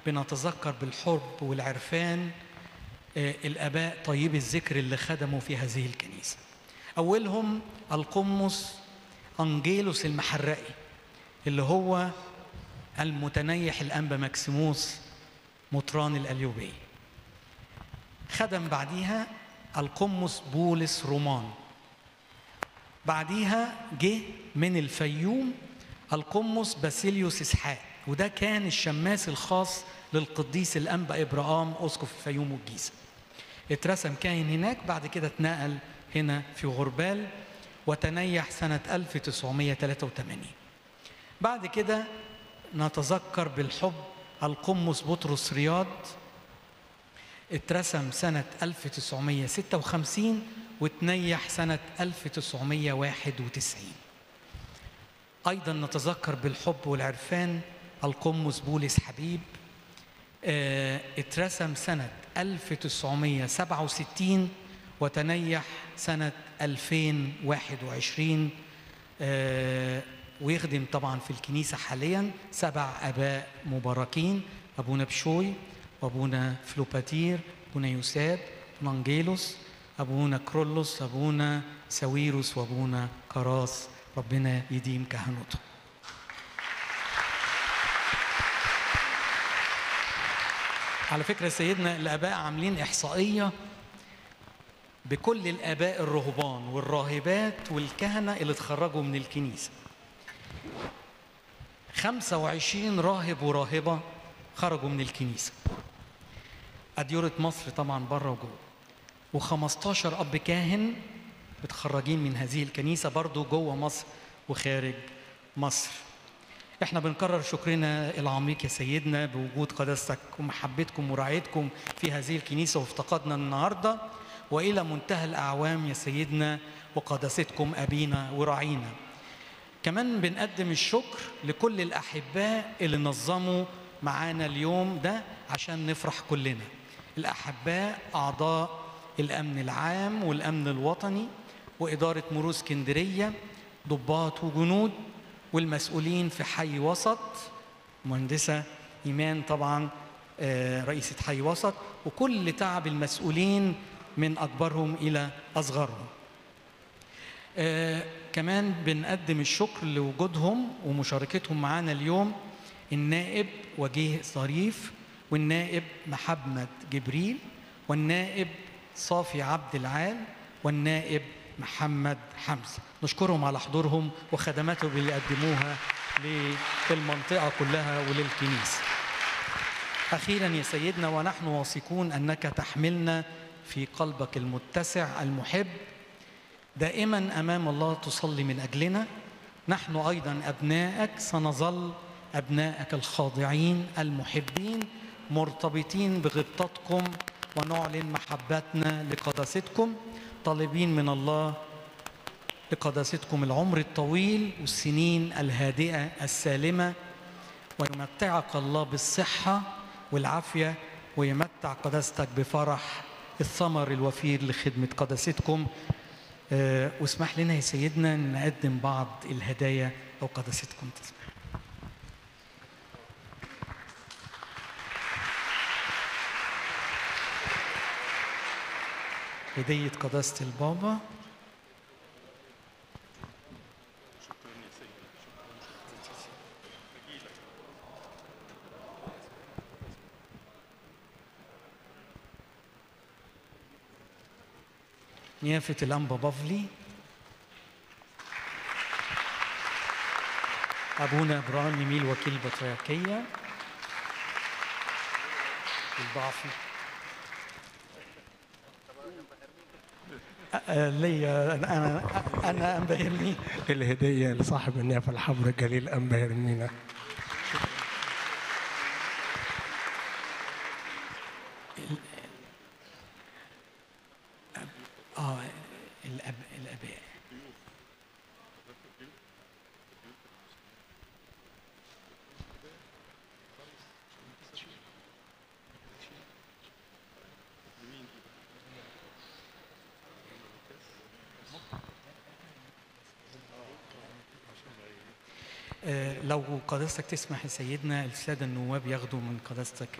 بنتذكر بالحب والعرفان آه، الآباء طيب الذكر اللي خدموا في هذه الكنيسة أولهم القمص أنجيلوس المحرقي اللي هو المتنيح الأنبا مكسيموس مطران الأليوبية خدم بعديها القمص بولس رومان بعديها جه من الفيوم القمص باسيليوس اسحاق وده كان الشماس الخاص للقديس الانبا ابراهام اسقف الفيوم والجيزه اترسم كاهن هناك بعد كده اتنقل هنا في غربال وتنيح سنة 1983 بعد كده نتذكر بالحب القمص بطرس رياض اترسم سنة 1956 وتنيح سنة 1991 أيضا نتذكر بالحب والعرفان القمص بولس حبيب اه اترسم سنة 1967 وتنيح سنة 2021 اه ويخدم طبعا في الكنيسة حاليا سبع أباء مباركين أبونا بشوي وأبونا فلوباتير أبونا يوساب أبونا أنجيلوس أبونا كرولوس أبونا ساويروس وأبونا كراس ربنا يديم كهنوته على فكرة سيدنا الآباء عاملين إحصائية بكل الآباء الرهبان والراهبات والكهنة اللي اتخرجوا من الكنيسة 25 راهب وراهبة خرجوا من الكنيسة أديرة مصر طبعا بره وجوه و15 أب كاهن متخرجين من هذه الكنيسة برضو جوه مصر وخارج مصر احنا بنكرر شكرنا العميق يا سيدنا بوجود قداستك ومحبتكم ورعايتكم في هذه الكنيسة وافتقدنا النهاردة وإلى منتهى الأعوام يا سيدنا وقداستكم أبينا وراعينا كمان بنقدم الشكر لكل الأحباء اللي نظموا معانا اليوم ده عشان نفرح كلنا الأحباء أعضاء الأمن العام والأمن الوطني وإدارة مرور اسكندرية ضباط وجنود والمسؤولين في حي وسط مهندسة إيمان طبعا رئيسة حي وسط وكل تعب المسؤولين من أكبرهم إلى أصغرهم كمان بنقدم الشكر لوجودهم ومشاركتهم معانا اليوم النائب وجيه ظريف والنائب محمد جبريل والنائب صافي عبد العال والنائب محمد حمزة نشكرهم على حضورهم وخدماتهم اللي قدموها للمنطقة كلها وللكنيسة أخيرا يا سيدنا ونحن واثقون أنك تحملنا في قلبك المتسع المحب دائما أمام الله تصلي من أجلنا نحن أيضا أبنائك سنظل أبنائك الخاضعين المحبين مرتبطين بغبطتكم ونعلن محبتنا لقداستكم طالبين من الله لقداستكم العمر الطويل والسنين الهادئة السالمة ويمتعك الله بالصحة والعافية ويمتع قداستك بفرح الثمر الوفير لخدمة قداستكم أه واسمح لنا يا سيدنا نقدم بعض الهدايا أو قداستكم تسمح هدية قداسة البابا نيافة الأنبا بافلي أبونا إبراهيم نميل وكيل بطريركية الضعفي ليا انا انا انبا هرمي الهديه لصاحب النيافه الحبر الجليل انبا هرمينا اه الأب الاباء آه، لو قداستك تسمح يا سيدنا الساده النواب ياخدوا من قداستك